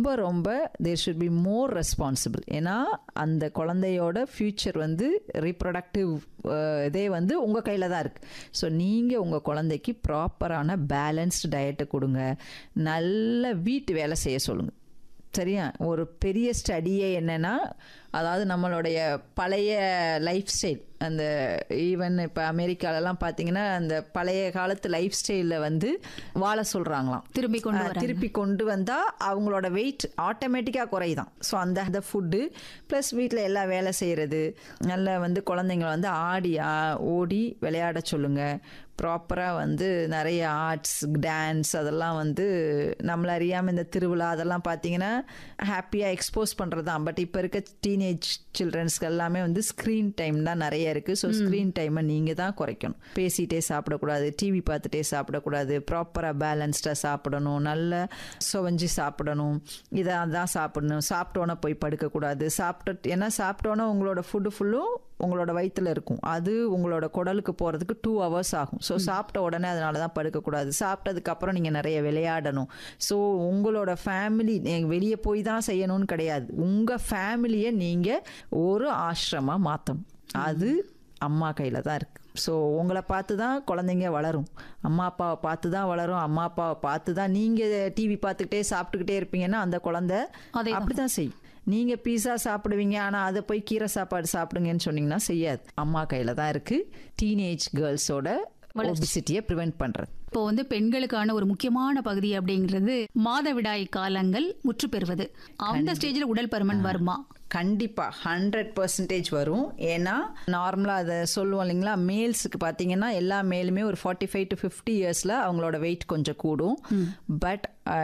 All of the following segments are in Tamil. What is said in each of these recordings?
ரொம்ப ரொம்ப there should be more responsible ஏன்னா அந்த குழந்தையோட ஃப்யூச்சர் வந்து ரீப்ரொடக்டிவ் இதே வந்து உங்கள் கையில் தான் இருக்குது ஸோ நீங்கள் உங்கள் குழந்தைக்கு ப்ராப்பரான பேலன்ஸ்டு டயட்டை கொடுங்க நல்ல வீட்டு வேலை செய்ய சொல்லுங்கள் சரியா ஒரு பெரிய ஸ்டடியே என்னென்னா அதாவது நம்மளுடைய பழைய லைஃப் ஸ்டைல் அந்த ஈவன் இப்போ அமெரிக்காலலாம் பார்த்தீங்கன்னா அந்த பழைய காலத்து லைஃப் ஸ்டைலில் வந்து வாழ சொல்கிறாங்களாம் திரும்பி கொண்டு ஆ, வராங்க. திருப்பி கொண்டு வந்தால் அவங்களோட வெயிட் ஆட்டோமேட்டிக்காக குறையுதான் ஸோ அந்த அந்த ஃபுட்டு ப்ளஸ் வீட்டில் எல்லா வேலை செய்கிறது நல்லா வந்து குழந்தைங்கள வந்து ஆடி ஆ- ஓடி விளையாட சொல்லுங்கள் ப்ராப்பராக வந்து நிறைய ஆர்ட்ஸ் டான்ஸ் அதெல்லாம் வந்து நம்மள அறியாமல் இந்த திருவிழா அதெல்லாம் பார்த்தீங்கன்னா ஹாப்பியாக எக்ஸ்போஸ் பண்ணுறது தான் பட் இப்போ இருக்க டீனேஜ் சில்ட்ரன்ஸ்க்கு எல்லாமே வந்து ஸ்க்ரீன் டைம் தான் நிறைய இருக்குது ஸோ ஸ்க்ரீன் டைமை நீங்கள் தான் குறைக்கணும் பேசிகிட்டே சாப்பிடக்கூடாது டிவி பார்த்துட்டே சாப்பிடக்கூடாது ப்ராப்பராக பேலன்ஸ்டாக சாப்பிடணும் நல்ல சுவஞ்சி சாப்பிடணும் இதை தான் சாப்பிடணும் சாப்பிட்டோன்னே போய் படுக்கக்கூடாது சாப்பிட்டு ஏன்னா சாப்பிட்டோன்னே உங்களோட ஃபுட்டு ஃபுல்லும் உங்களோட வயித்துல இருக்கும் அது உங்களோட குடலுக்கு போகிறதுக்கு டூ ஹவர்ஸ் ஆகும் ஸோ சாப்பிட்ட உடனே அதனால தான் படுக்கக்கூடாது சாப்பிட்டதுக்கப்புறம் நீங்கள் நிறைய விளையாடணும் ஸோ உங்களோட ஃபேமிலி வெளியே போய் தான் செய்யணும்னு கிடையாது உங்கள் ஃபேமிலியை நீங்கள் ஒரு ஆசிரமாக மாற்றணும் அது அம்மா கையில் தான் இருக்குது ஸோ உங்களை பார்த்து தான் குழந்தைங்க வளரும் அம்மா அப்பாவை பார்த்து தான் வளரும் அம்மா அப்பாவை பார்த்து தான் நீங்கள் டிவி பார்த்துக்கிட்டே சாப்பிட்டுக்கிட்டே இருப்பீங்கன்னா அந்த குழந்தை அதேதான். அப்படி தான் செய்யும் நீங்கள் பீஸா சாப்பிடுவீங்க ஆனால் அதை போய் கீரை சாப்பாடு சாப்பிடுங்கன்னு சொன்னீங்கன்னா செய்யாது அம்மா கையில் தான் இருக்குது டீனேஜ் கேர்ள்ஸோட ஒபிசிட்டியை ப்ரிவெண்ட் பண்ணுறது இப்போ வந்து பெண்களுக்கான ஒரு முக்கியமான பகுதி அப்படிங்கிறது மாதவிடாய் காலங்கள் முற்று பெறுவது அந்த ஸ்டேஜ்ல உடல் பருமன் வருமா கண்டிப்பாக ஹண்ட்ரட் பர்சன்டேஜ் வரும் ஏன்னா நார்மலாக அதை சொல்லுவோம் இல்லைங்களா மேல்ஸுக்கு பார்த்தீங்கன்னா எல்லா மேலுமே ஒரு ஃபார்ட்டி ஃபைவ் டு ஃபிஃப்டி இயர்ஸில் அவங்களோட வெயிட் கொஞ்சம் கூடும் but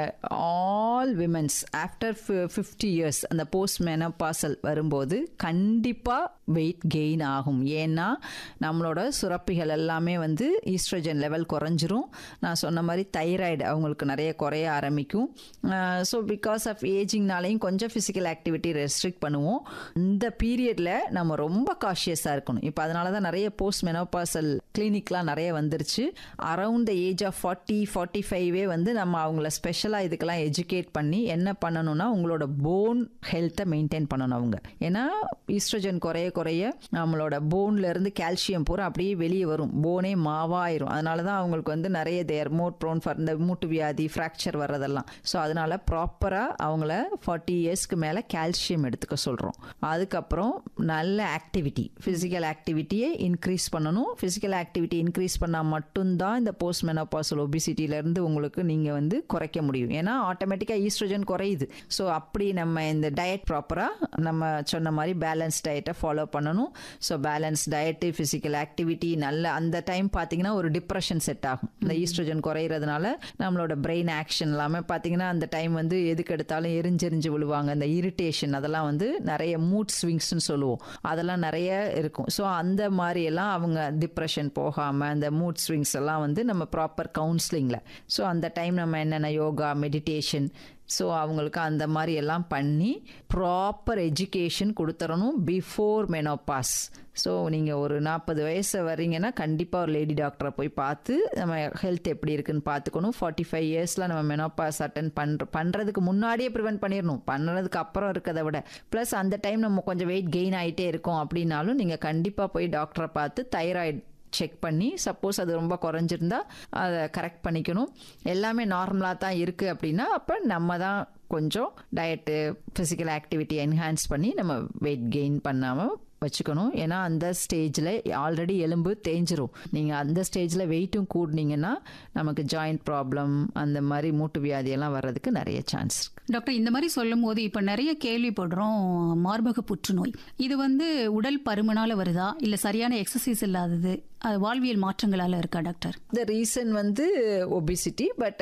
all women's after fifty years அந்த போஸ்ட் மெனப்பாசல் வரும்போது கண்டிப்பாக வெயிட் கெயின் ஆகும் ஏன்னா நம்மளோட சுரப்பிகள் எல்லாமே வந்து ஈஸ்ட்ரோஜன் லெவல் குறைஞ்சிரும் நான் சொன்ன மாதிரி தைராய்டு அவங்களுக்கு நிறைய குறைய ஆரம்பிக்கும் ஸோ பிகாஸ் ஆஃப் ஏஜிங்னாலையும் கொஞ்சம் ஃபிசிக்கல் ஆக்டிவிட்டி ரெஸ்ட்ரிக்ட் பண்ணுவோம் இந்த பீரியடில் நம்ம ரொம்ப காஷியஸாக இருக்கணும் இப்போ அதனால தான் நிறைய போஸ்ட் மெனோபாசல் கிளினிக்லாம் நிறைய வந்துருச்சு around the age of forty forty ஃபைவே வந்து நம்ம அவங்கள ஸ்பெஷலாக இதுக்கெல்லாம் எஜுகேட் பண்ணி என்ன பண்ணணும்னா உங்களோட போன் ஹெல்த்தை மெயின்டைன் பண்ணணும் அவங்க ஏன்னா ஈஸ்ட்ரோஜன் குறைய குறைய நம்மளோட போன்ல இருந்து கால்சியம் பூரா அப்படியே வெளியே வரும் போனே மாவாயிரும் அதனால தான் அவங்களுக்கு வந்து நிறைய தேர் மோட் ப்ரோன் ஃபார் இந்த மூட்டு வியாதி ஃப்ராக்சர் வர்றதெல்லாம் ஸோ அதனால ப்ராப்பராக அவங்கள ஃபார்ட்டி இயர்ஸ்க்கு மேலே கால்சியம் எடுத்துக்க சொல்கிறோம் அதுக்கப்புறம் நல்ல ஆக்டிவிட்டி ஃபிசிக்கல் ஆக்டிவிட்டியை இன்க்ரீஸ் பண்ணணும் ஃபிசிக்கல் ஆக்டிவிட்டி இன்க்ரீஸ் பண்ணால் மட்டும்தான் இந்த போஸ்ட் மெனோபாசல் ஒபிசிட்டியிலேருந்து உங்களுக்கு நீங்கள் வந்து குறைக்க முடியும் ஏன்னா ஆட்டோமேட்டிக்காக ஈஸ்ட்ரோஜன் குறையுது ஸோ அப்படி நம்ம இந்த டயட் ப்ராப்பராக நம்ம சொன்ன மாதிரி பேலன்ஸ் டயட்டை ஃபாலோ பண்ணணும் so balance diet physical activity நல்ல அந்த டைம் பார்த்தீங்கன்னா ஒரு டிப்ரெஷன் செட் ஆகும் இந்த ஈஸ்ட்ரோஜன் குறையிறதுனால நம்மளோட பிரெயின் ஆக்ஷன் எல்லாமே பார்த்தீங்கன்னா அந்த டைம் வந்து எதுக்கு எடுத்தாலும் எரிஞ்செரிஞ்சு விழுவாங்க அந்த இரிட்டேஷன் அதெல்லாம் வந்து நிறைய மூட் ஸ்விங்ஸ்னு சொல்லுவோம் அதெல்லாம் நிறைய இருக்கும் ஸோ அந்த மாதிரி எல்லாம் அவங்க டிப்ரெஷன் போகாமல் அந்த மூட் ஸ்விங்ஸ் எல்லாம் வந்து நம்ம ப்ராப்பர் கவுன்சிலிங்கில் ஸோ அந்த டைம் நம்ம என்னென்ன யோகா மெடிடேஷன் ஸோ அவங்களுக்கு அந்த மாதிரி எல்லாம் பண்ணி ப்ராப்பர் எஜுகேஷன் கொடுத்துடணும் பிஃபோர் மெனோபாஸ் ஸோ நீங்கள் ஒரு நாற்பது வயசு வரீங்கன்னா கண்டிப்பாக ஒரு லேடி டாக்டரை போய் பார்த்து நம்ம ஹெல்த் எப்படி இருக்குன்னு பார்த்துக்கணும் ஃபார்ட்டி ஃபைவ் இயர்ஸில் நம்ம மெனோபாஸ் அட்டன் பண்ணுற பண்ணுறதுக்கு முன்னாடியே ப்ரிவென்ட் பண்ணிடணும் பண்ணுறதுக்கு அப்புறம் இருக்கிறத விட ப்ளஸ் அந்த டைம் நம்ம கொஞ்சம் வெயிட் கெயின் ஆகிட்டே இருக்கோம் அப்படின்னாலும் நீங்கள் கண்டிப்பாக போய் டாக்டரை பார்த்து தைராய்டு செக் பண்ணி சப்போஸ் அது ரொம்ப குறைஞ்சிருந்தா அதை கரெக்ட் பண்ணிக்கணும் எல்லாமே நார்மலாக தான் இருக்குது அப்படின்னா அப்போ நம்ம தான் கொஞ்சம் டயட்டு ஃபிசிக்கல் ஆக்டிவிட்டி என்ஹான்ஸ் பண்ணி நம்ம வெயிட் கெயின் பண்ணாமல் வச்சுக்கணும் ஏன்னா அந்த ஸ்டேஜில் ஆல்ரெடி எலும்பு தேஞ்சிரும் நீங்கள் அந்த ஸ்டேஜில் வெயிட்டும் கூடினீங்கன்னா நமக்கு ஜாயிண்ட் ப்ராப்ளம் அந்த மாதிரி மூட்டு வியாதியெல்லாம் வர்றதுக்கு நிறைய சான்ஸ் இருக்குது டாக்டர் இந்த மாதிரி சொல்லும் போது இப்ப நிறைய கேள்விப்படுறோம் மார்பக புற்றுநோய் இது வந்து உடல் பருமனால வருதா இல்ல சரியான எக்ஸசைஸ் இல்லாதது அது வாழ்வியல் மாற்றங்களால இருக்கா டாக்டர் த ரீசன் வந்து obesity but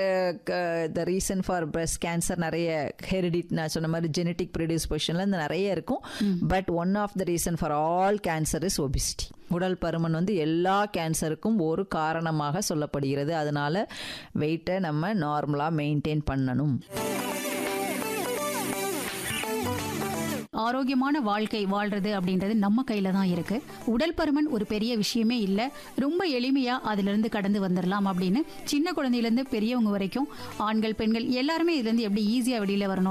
the reason for breast cancer நிறைய ஹெரிடிட் நான் சொன்ன மாதிரி ஜெனட்டிக் ப்ரிடிஸ்பொசிஷன்ல இந்த நிறைய இருக்கும் but one of the reason for all cancer is obesity உடல் பருமன் வந்து எல்லா கேன்சருக்கும் ஒரு காரணமாக சொல்லப்படுகிறது அதனால வெயிட்டை நம்ம நார்மலாக மெயின்டைன் பண்ணணும் ஆரோக்கியமான வாழ்க்கை வாழ்றது அப்படின்றது நம்ம கையில தான் இருக்கு உடல் பருமன் ஒரு பெரிய விஷயமே இல்ல ரொம்ப எளிமையா அதுல இருந்து கடந்து வந்துடலாம் அப்படின்னு சின்ன குழந்தையில இருந்து பெரியவங்க வரைக்கும் ஆண்கள் பெண்கள் எல்லாருமே இதுல இருந்து எப்படி ஈஸியா வெளியில வரணும்